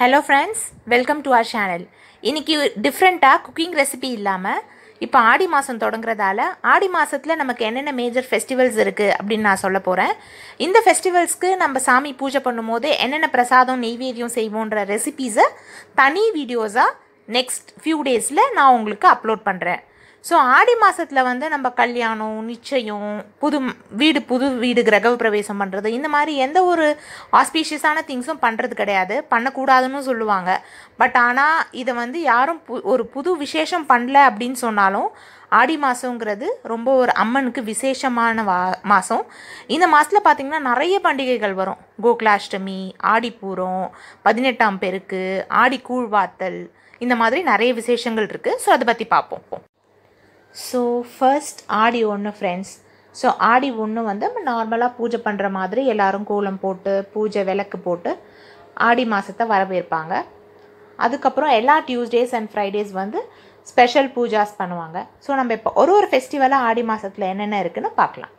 hello friends welcome to our channel இன்னைக்கு டிஃப்ரெண்ட்டாக cooking recipe இல்லாமல் இப்போ ஆடி மாதம் தொடங்குறதால ஆடி மாதத்தில் நமக்கு என்னென்ன மேஜர் ஃபெஸ்டிவல்ஸ் இருக்குது அப்படின்னு நான் சொல்ல போகிறேன் இந்த ஃபெஸ்டிவல்ஸ்க்கு நம்ம சாமி பூஜை பண்ணும்போது என்னென்ன பிரசாதம் நெய்வேத்தியம் செய்வோன்ற ரெசிபீஸை தனி வீடியோஸாக நெக்ஸ்ட் ஃபியூ டேஸில் நான் உங்களுக்கு அப்லோட் பண்ணுறேன் ஸோ ஆடி மாதத்தில் வந்து நம்ம கல்யாணம் நிச்சயம் புது வீடு புது வீடு கிரக பிரவேசம் பண்ணுறது இந்த மாதிரி எந்த ஒரு ஆஸ்பீஷியஸான திங்ஸும் பண்ணுறது கிடையாது பண்ணக்கூடாதுன்னு சொல்லுவாங்க பட் ஆனால் இதை வந்து யாரும் பு ஒரு புது விசேஷம் பண்ணல அப்படின்னு சொன்னாலும் ஆடி மாதங்கிறது ரொம்ப ஒரு அம்மனுக்கு விசேஷமான வா மாதம் இந்த மாதத்தில் பார்த்திங்கன்னா நிறைய பண்டிகைகள் வரும் கோகுலாஷ்டமி ஆடிப்பூரம் பதினெட்டாம் பெருக்கு ஆடி கூழ்வாத்தல் இந்த மாதிரி நிறைய விசேஷங்கள் இருக்குது ஸோ அதை பற்றி பார்ப்போம் ஸோ ஃபர்ஸ்ட் ஆடி ஒன்று ஃப்ரெண்ட்ஸ் ஸோ ஆடி ஒன்று வந்து நம்ம நார்மலாக பூஜை பண்ணுற மாதிரி எல்லாரும் கோலம் போட்டு பூஜை விளக்கு போட்டு ஆடி மாதத்தை வரவேற்பாங்க அதுக்கப்புறம் எல்லா டியூஸ்டேஸ் அண்ட் ஃப்ரைடேஸ் வந்து ஸ்பெஷல் பூஜாஸ் பண்ணுவாங்க ஸோ நம்ம இப்போ ஒரு ஒரு ஃபெஸ்டிவலாக ஆடி மாதத்தில் என்னென்ன இருக்குன்னு பார்க்கலாம்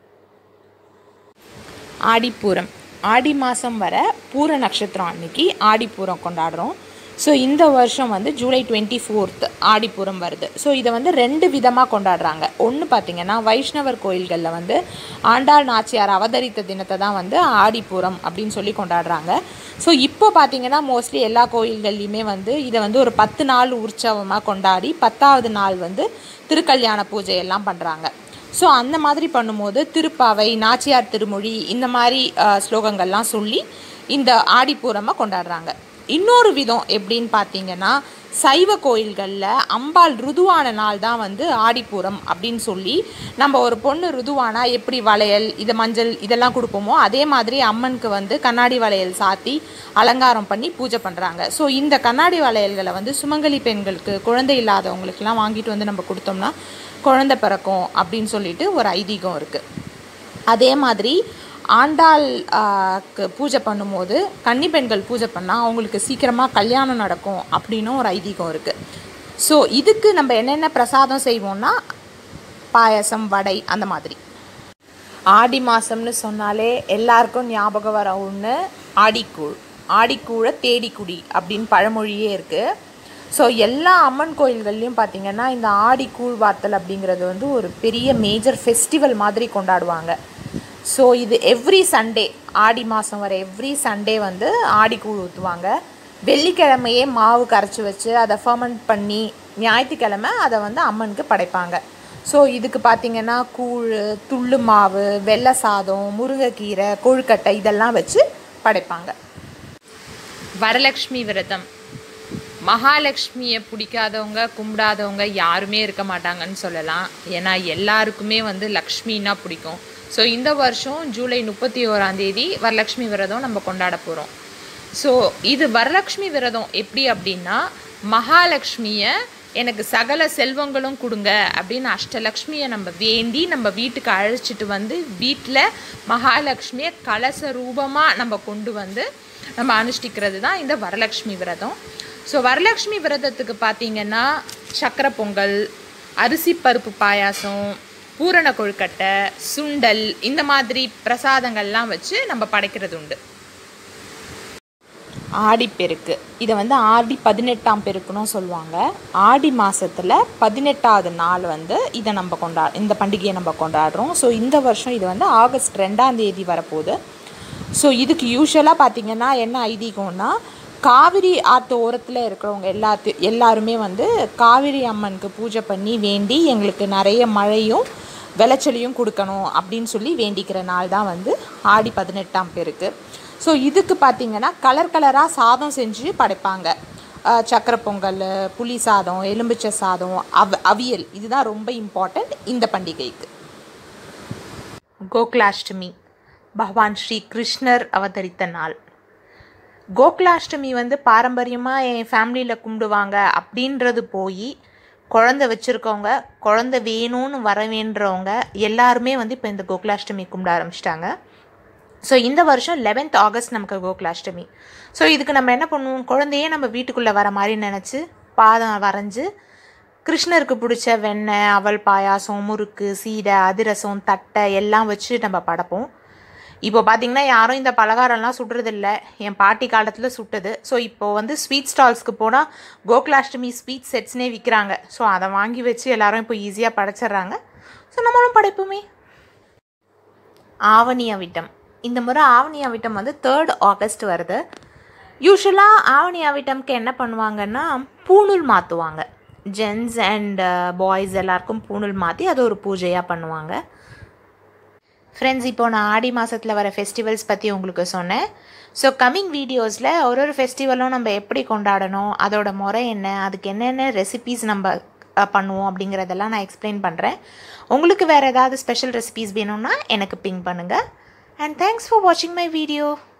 ஆடிப்பூரம் ஆடி மாதம் வர பூர நட்சத்திரம் அன்னைக்கு ஆடிப்பூரம் கொண்டாடுறோம் ஸோ இந்த வருஷம் வந்து ஜூலை டுவெண்ட்டி ஃபோர்த் ஆடிப்பூரம் வருது ஸோ இதை வந்து ரெண்டு விதமாக கொண்டாடுறாங்க ஒன்று பார்த்திங்கன்னா வைஷ்ணவர் கோயில்களில் வந்து ஆண்டாள் நாச்சியார் அவதரித்த தினத்தை தான் வந்து ஆடிப்பூரம் அப்படின்னு சொல்லி கொண்டாடுறாங்க ஸோ இப்போ பார்த்திங்கன்னா மோஸ்ட்லி எல்லா கோயில்கள்லையுமே வந்து இதை வந்து ஒரு பத்து நாள் உற்சவமாக கொண்டாடி பத்தாவது நாள் வந்து திருக்கல்யாண பூஜை எல்லாம் பண்ணுறாங்க ஸோ அந்த மாதிரி பண்ணும்போது திருப்பாவை நாச்சியார் திருமொழி இந்த மாதிரி அஹ், ஸ்லோகங்கள்லாம் சொல்லி இந்த ஆடிப்பூரமாக கொண்டாடுறாங்க இன்னொரு விதம் எப்படின்னு பார்த்தீங்கன்னா சைவ கோயில்களில் அம்பாள் ருதுவான நாள் தான் வந்து ஆடிப்பூரம் அப்படின்னு சொல்லி நம்ம ஒரு பொண்ணு ருதுவானா எப்படி வளையல் இது மஞ்சள் இதெல்லாம் கொடுப்போமோ அதே மாதிரி அம்மனுக்கு வந்து கண்ணாடி வளையல் சாத்தி அலங்காரம் பண்ணி பூஜை பண்ணுறாங்க ஸோ இந்த கண்ணாடி வளையல்களை வந்து சுமங்கலி பெண்களுக்கு குழந்தை இல்லாதவங்களுக்கெல்லாம் வாங்கிட்டு வந்து நம்ம கொடுத்தோம்னா குழந்தை பிறக்கும் அப்படின்னு சொல்லிட்டு ஒரு ஐதீகம் இருக்குது அதே மாதிரி ஆண்டாள் ஆ, க்கு பூஜை பண்ணும்போது கன்னி பெண்கள் பூஜை பண்ணால் அவங்களுக்கு சீக்கிரமாக கல்யாணம் நடக்கும் அப்படின்னும் ஒரு ஐதீகம் இருக்குது ஸோ இதுக்கு நம்ம என்னென்ன பிரசாதம் செய்வோம்னா பாயசம் வடை அந்த மாதிரி ஆடி மாதம்னு சொன்னாலே எல்லாருக்கும் ஞாபகம் வர ஒன்று ஆடிக்கூழ் ஆடிக்கூழை தேடிக்குடி அப்படின்னு பழமொழியே இருக்குது ஸோ எல்லா அம்மன் கோயில்கள்லையும் பார்த்தீங்கன்னா இந்த ஆடி கூழ் வாத்தல் அப்படிங்கிறது வந்து ஒரு பெரிய மேஜர் ஃபெஸ்டிவல் மாதிரி கொண்டாடுவாங்க ஸோ இது எவ்ரி சண்டே ஆடி மாதம் வர எவ்ரி சண்டே வந்து ஆடி கூழ் ஊற்றுவாங்க வெள்ளிக்கிழமையே மாவு கரைச்சி வச்சு அதை ஃபர்மெண்ட் பண்ணி ஞாயிற்றுக்கிழமை அதை வந்து அம்மனுக்கு படைப்பாங்க ஸோ இதுக்கு பார்த்தீங்கன்னா கூழ் துள்ளு மாவு வெள்ளை சாதம் முருங்கைக்கீரை கொழுக்கட்டை இதெல்லாம் வச்சு படைப்பாங்க வரலக்ஷ்மி விரதம் மகாலட்சுமியை பிடிக்காதவங்க கும்பிடாதவங்க யாருமே இருக்க மாட்டாங்கன்னு சொல்லலாம் ஏன்னா எல்லாருக்குமே வந்து லக்ஷ்மின்னா பிடிக்கும் ஸோ இந்த வருஷம் ஜூலை முப்பத்தி ஓராம் தேதி வரலக்ஷ்மி விரதம் நம்ம கொண்டாட போகிறோம் ஸோ இது வரலக்ஷ்மி விரதம் எப்படி அப்படின்னா மகாலட்சுமியை எனக்கு சகல செல்வங்களும் கொடுங்க அப்படின்னு அஷ்டலக்ஷ்மியை நம்ம வேண்டி நம்ம வீட்டுக்கு அழைச்சிட்டு வந்து வீட்டில் மகாலட்சுமியை கலச ரூபமாக நம்ம கொண்டு வந்து நம்ம அனுஷ்டிக்கிறது தான் இந்த வரலக்ஷ்மி விரதம் ஸோ வரலக்ஷ்மி விரதத்துக்கு பார்த்தீங்கன்னா சக்கரை பொங்கல் அரிசி பருப்பு பாயாசம் பூரண கொழுக்கட்டை சுண்டல் இந்த மாதிரி பிரசாதங்கள்லாம் வச்சு நம்ம படைக்கிறது உண்டு ஆடிப்பெருக்கு இதை வந்து ஆடி பதினெட்டாம் பெருக்குன்னு சொல்லுவாங்க ஆடி மாதத்தில் பதினெட்டாவது நாள் வந்து இதை நம்ம கொண்டா இந்த பண்டிகையை நம்ம கொண்டாடுறோம் ஸோ இந்த வருஷம் இது வந்து ஆகஸ்ட் ரெண்டாம் தேதி வரப்போகுது ஸோ இதுக்கு யூஸ்வலாக பார்த்தீங்கன்னா என்ன ஐதீகம்னா காவிரி ஆற்று ஓரத்தில் இருக்கிறவங்க எல்லாத்து எல்லாருமே வந்து காவிரி அம்மனுக்கு பூஜை பண்ணி வேண்டி எங்களுக்கு நிறைய மழையும் விளைச்சலையும் கொடுக்கணும் அப்படின்னு சொல்லி வேண்டிக்கிற நாள் தான் வந்து ஆடி பதினெட்டாம் பேருக்கு ஸோ இதுக்கு பார்த்தீங்கன்னா கலர் கலராக சாதம் செஞ்சு படைப்பாங்க அஹ் சக்கரை பொங்கல் புளி சாதம் எலும்பிச்சை சாதம் அவ் அவியல் இதுதான் ரொம்ப இம்பார்ட்டண்ட் இந்த பண்டிகைக்கு கோகுலாஷ்டமி பகவான் ஸ்ரீ கிருஷ்ணர் அவதரித்த நாள் கோகுலாஷ்டமி வந்து பாரம்பரியமாக என் ஃபேமிலியில் கும்பிடுவாங்க அப்படின்றது போய் குழந்தை வச்சுருக்கவங்க குழந்தை வேணும்னு வர வேண்டுறவங்க எல்லாருமே வந்து இப்போ இந்த கோகுலாஷ்டமி கும்பிட ஆரம்பிச்சிட்டாங்க ஸோ இந்த வருஷம் லெவன்த் ஆகஸ்ட் நமக்கு கோகுலாஷ்டமி ஸோ இதுக்கு நம்ம என்ன பண்ணுவோம் குழந்தையே நம்ம வீட்டுக்குள்ளே வர மாதிரி நினச்சி பாதம் வரைஞ்சி கிருஷ்ணருக்கு பிடிச்ச வெண்ணெய் அவல் பாயாசம் முறுக்கு சீடை அதிரசம் தட்டை எல்லாம் வச்சு நம்ம படைப்போம் இப்போ பார்த்தீங்கன்னா யாரும் இந்த பலகாரம்லாம் சுடுறதில்ல என் பாட்டி காலத்தில் சுட்டது ஸோ இப்போ வந்து ஸ்வீட் ஸ்டால்ஸ்க்கு போனால் கோகுலாஷ்டமி ஸ்வீட் செட்ஸ்னே விற்கிறாங்க ஸோ அதை வாங்கி வச்சு எல்லாரும் இப்போ ஈஸியாக படைச்சிட்றாங்க ஸோ நம்மளும் படைப்போமே ஆவணி அவிட்டம் இந்த முறை ஆவணி அவிட்டம் வந்து தேர்ட் ஆகஸ்ட் வருது யூஸ்வலாக ஆவணி அவிட்டம்க்கு என்ன பண்ணுவாங்கன்னா பூணூல் மாற்றுவாங்க ஜென்ஸ் அண்ட் பாய்ஸ் எல்லாருக்கும் பூணூல் மாற்றி அது ஒரு பூஜையாக பண்ணுவாங்க ஃப்ரெண்ட்ஸ் இப்போ நான் ஆடி மாதத்தில் வர ஃபெஸ்டிவல்ஸ் பற்றி உங்களுக்கு சொன்னேன் ஸோ கம்மிங் வீடியோஸில் ஒரு ஒரு ஃபெஸ்டிவலும் நம்ம எப்படி கொண்டாடணும் அதோட முறை என்ன அதுக்கு என்னென்ன ரெசிபீஸ் நம்ம அஹ், பண்ணுவோம் அப்படிங்கிறதெல்லாம் நான் எக்ஸ்பிளைன் பண்ணுறேன் உங்களுக்கு வேறு ஏதாவது ஸ்பெஷல் ரெசிபீஸ் வேணும்னா எனக்கு பிங் பண்ணுங்கள் அண்ட் தேங்க்ஸ் ஃபார் வாட்சிங் மை வீடியோ